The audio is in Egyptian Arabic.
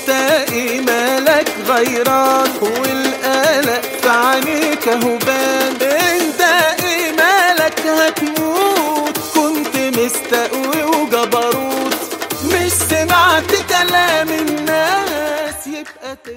انت ايه مالك غيران والقلق في عينيك اهو بان انت ايه مالك هتموت كنت مستقوي وجبروت مش سمعت كلام الناس يبقى